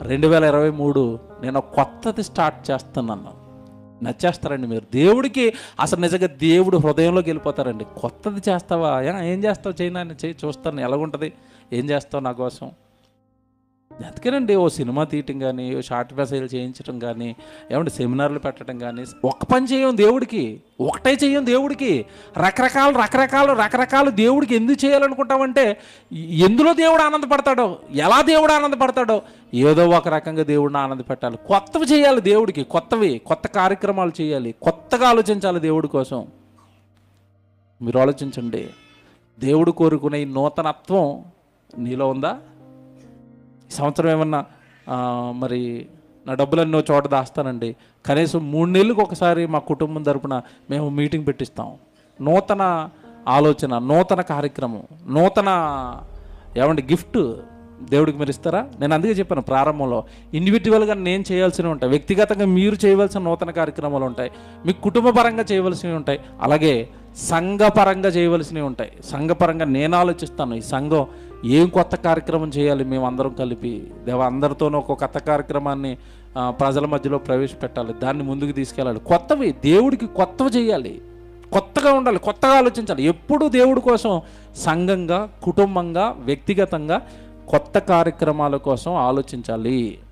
రెండు వేల ఇరవై మూడు నేను ఒక కొత్తది స్టార్ట్ చేస్తున్నాను నచ్చేస్తారండి మీరు దేవుడికి అసలు నిజంగా దేవుడు హృదయంలోకి వెళ్ళిపోతారండి కొత్తది చేస్తావా ఏ, ఏం చేస్తావు చేయనా చేయి చూస్తాను ఎలాగుంటుంది ఏం చేస్తావు నా కోసం అందుకేనండి ఓ సినిమా తీయటం కానీ ఓ షార్ట్ మెసేజ్ చేయించడం కానీ ఏమంటే సెమినార్లు పెట్టడం కానీ ఒక్క పని చేయం దేవుడికి ఒకటే చేయం దేవుడికి రకరకాలు రకరకాలు రకరకాలు దేవుడికి ఎందుకు చేయాలనుకుంటామంటే ఎందులో దేవుడు ఆనందపడతాడో ఎలా దేవుడు ఆనందపడతాడో ఏదో ఒక రకంగా దేవుడిని ఆనందపెట్టాలి కొత్తవి చేయాలి దేవుడికి కొత్తవి కొత్త కార్యక్రమాలు చేయాలి కొత్తగా ఆలోచించాలి దేవుడి కోసం మీరు ఆలోచించండి దేవుడు కోరుకునే ఈ నూతనత్వం నీలో ఉందా ఈ సంవత్సరం ఏమన్నా ఆ, మరి నా డబ్బులన్నీ ఓ చోట దాస్తానండి కనీసం మూడు నెలలకు ఒకసారి మా కుటుంబం తరపున మేము మీటింగ్ పెట్టిస్తాం నూతన ఆలోచన నూతన కార్యక్రమం నూతన ఏమండి గిఫ్ట్ దేవుడికి మీరు ఇస్తారా నేను అందుకే చెప్పాను ప్రారంభంలో ఇండివిజువల్గా నేను చేయాల్సినవి ఉంటాయి వ్యక్తిగతంగా మీరు చేయవలసిన నూతన కార్యక్రమాలు ఉంటాయి మీ కుటుంబ పరంగా చేయవలసినవి ఉంటాయి అలాగే సంఘపరంగా చేయవలసినవి ఉంటాయి సంఘపరంగా నేను ఆలోచిస్తాను ఈ సంఘం ఏం కొత్త కార్యక్రమం చేయాలి మేము అందరం కలిపి దేవ అందరితోనూ ఒక కొత్త కార్యక్రమాన్ని ఆ, ప్రజల మధ్యలో ప్రవేశపెట్టాలి దాన్ని ముందుకు తీసుకెళ్ళాలి కొత్తవి దేవుడికి కొత్తవి చేయాలి కొత్తగా ఉండాలి కొత్తగా ఆలోచించాలి ఎప్పుడు దేవుడి కోసం సంఘంగా కుటుంబంగా వ్యక్తిగతంగా కొత్త కార్యక్రమాల కోసం ఆలోచించాలి